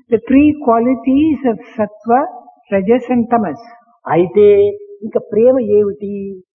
the three qualities of sattva, rajas and tamas. అయితే ఇంకా ప్రేమ ఏమిటి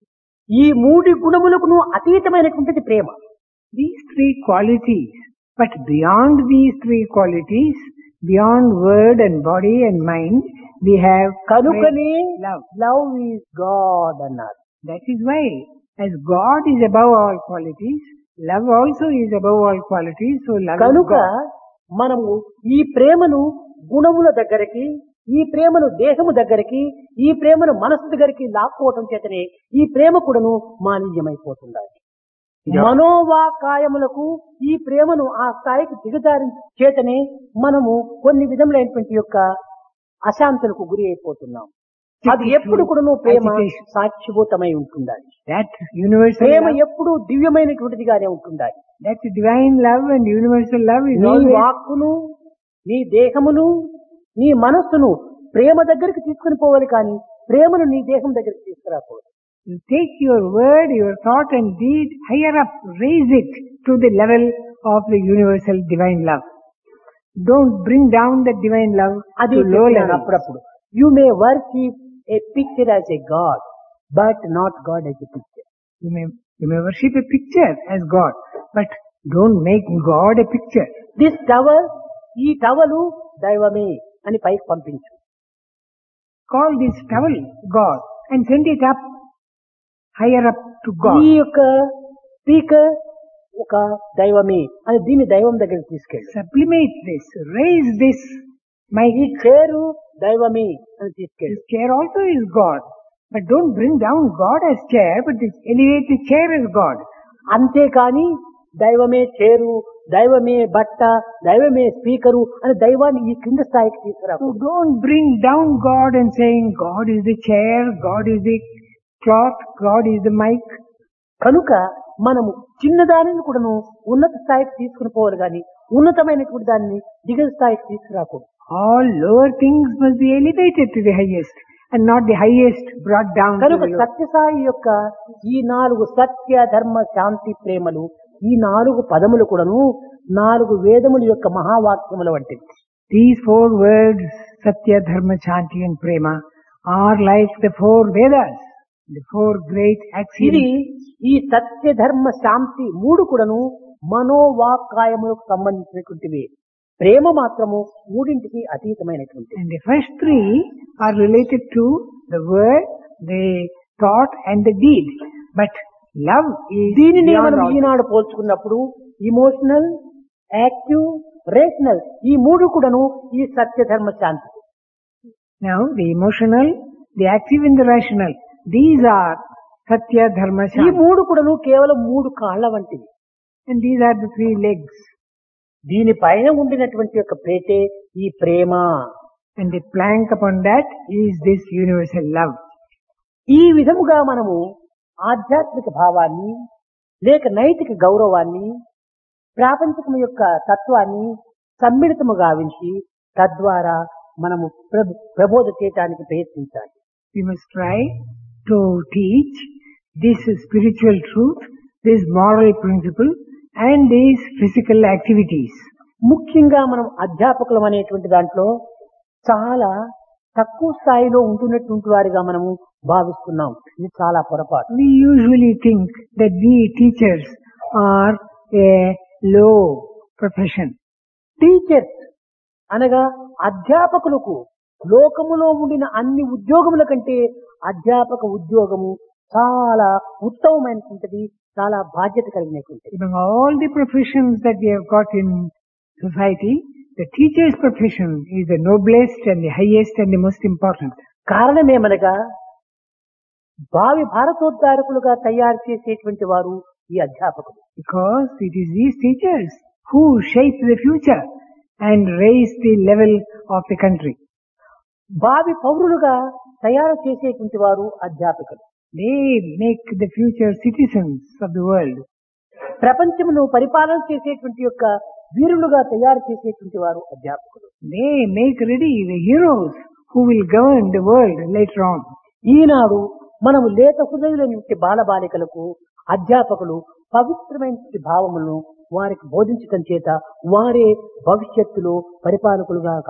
ఈ మూడు గుణములకును అతీతమైనటువంటిది ప్రేమ These three qualities, but beyond these three qualities, beyond word and body and mind, we have కనుకనే love. లవ్ ఈజ్ గాడ్ అన్నారు That is why, as God is above all qualities, love also is above all qualities, so love is కనుక God. మనము ఈ ప్రేమను గుణముల దగ్గరికి ఈ ప్రేమను దేహము దగ్గరికి ఈ ప్రేమను మనసు దగ్గరికి లాక్కోవటం చేతనే ఈ ప్రేమ కూడాను మాలిన్యమైపోతుండాలి Yeah. మనోవాకాయములకు ఈ ప్రేమను ఆ స్థాయికి దిగజారి చేతనే మనము కొన్ని విధములైనటువంటి యొక్క అశాంతులకు గురి అయిపోతున్నాం అది ఎప్పుడు కూడాను ప్రేమ Agitation. సాక్షిభూతమై ఉంటుండాలి That universal ప్రేమ love, ఎప్పుడు దివ్యమైనటువంటిదిగానే ఉంటుండాలి that divine love and universal love is నీ always వాక్కును నీ దేహమును నీ మనస్సును ప్రేమ దగ్గరికి తీసుకుని పోవాలి కానీ ప్రేమను నీ దేహం దగ్గరికి తీసుకురాకూడదు You take your word, your thought and deed higher up, raise it to the level of the universal divine love. Don't bring down the divine love అది to low చెప్పినాను level. అప్పుడప్పుడు you may worship a picture as a God but not God as a picture You may, you may worship a picture as God, but don't make God a picture. This tower ఈ టవలు దైవమే అని పైకి పంపించు Call this towel God and send it up, higher up to ఈ God. యొక్క speaker ఒక దైవమే అని దీన్ని దైవం దగ్గరికి తీసుకెళ్ళు Sublimate this, raise this. My ఈ చేరు దైవమే అని తీసుకెళ్ళు this chair also is God. But don't bring down God as chair, but this, elevate the chair as God. అంతేకాని దైవమే చేరు దైవమే బట్ట దైవమే స్పీకరు అని దైవాన్ని ఈ కింద స్థాయికి So తీసుకురాకు don't bring down God and saying God is the chair, God is the cloth, God is the mic. కనుక మనము చిన్నదానిని కూడాను ఉన్నత స్థాయికి తీసుకుని పోవాలి కానీ ఉన్నతమైనటువంటి దాన్ని దిగువ స్థాయికి తీసుకురాకూడదు All lower things must be elevated to the highest and not the highest brought down to కనుక the lower. సత్యసాయి యొక్క ఈ నాలుగు సత్య ధర్మ శాంతి ప్రేమలు ఈ నాలుగు పదములు కూడాను నాలుగు వేదముల యొక్క మహావాక్యముల వంటివి These four words, Satya, Dharma, Chanti and Prema, are like the four Vedas, the four great ఇది axioms. ఈ సత్య ధర్మ శాంతి మూడు కూడాను మనోవాకాయములకు సంబంధించినటువంటివి ప్రేమ మాత్రము మూడింటికి అతీతమైనటువంటి And the first three are related to the word, the thought and the deed. But love is దీనిని beyond మనం all ఈనాడు పోల్చుకున్నప్పుడు ఇమోషనల్ యాక్టివ్ రేషనల్ ఈ మూడు కూడాను ఈ సత్య ధర్మ శాంతి Now, the emotional, the active and the rational, these are Satya, Dharma, ఈ Shanti. మూడు కూడాను కేవలం మూడు కాళ్ళ వంటివి And these are the three legs. దీనిపైన ఉండినటువంటి యొక్క ప్రేతే ఈ ప్రేమ And the plank upon that is this universal love. ఈ విధముగా మనము ఆధ్యాత్మిక భావాన్ని లేక నైతిక గౌరవాన్ని ప్రాపంచికం యొక్క తత్వాన్ని సమ్మిళితము గావించి తద్వారా మనము ప్రభ- ప్రబోధ చేయటానికి ప్రయత్నించాలి We must try to teach this spiritual truth, this moral principle, and these physical activities. ముఖ్యంగా మనం అధ్యాపకులం అనేటువంటి దాంట్లో చాలా తక్కువ స్థాయిలో ఉంటున్నటువంటి వారిగా మనము భావిస్తున్నాం ఇది చాలా పొరపాటు We usually think that we teachers are a low profession. Teachers అనగా అధ్యాపకులకు లోకములో ఉండిన అన్ని ఉద్యోగముల కంటే అధ్యాపక ఉద్యోగము చాలా ఉత్తమమైనటువంటిది చాలా బాధ్యత కలిగినటువంటిది Among all the professions that we have got in society, the teacher's profession is the noblest and the highest and the most important. కారణమేమనగా భావి భారతోద్ధారకులుగా తయారు చేసేటువంటి వారు ఈ అధ్యాపకులు Because it is these teachers who shape the future and raise the level of the country. భావి పౌరులుగా తయారు చేసేటువంటి వారు అధ్యాపకులు They make the future citizens of the world. ప్రపంచమును పరిపాలన చేసేటువంటి యొక్క వీరులుగా తయారు చేసేటువంటి వారు అధ్యాపకులు They make ready the heroes who will govern the world later on. ఈనాడు మనము లేత హృదయులైన బాలబాలికలకు అధ్యాపకులు పవిత్రమైన భావములను వారికి బోధించటం చేత వారే భవిష్యత్తులో పరిపాలకులుగా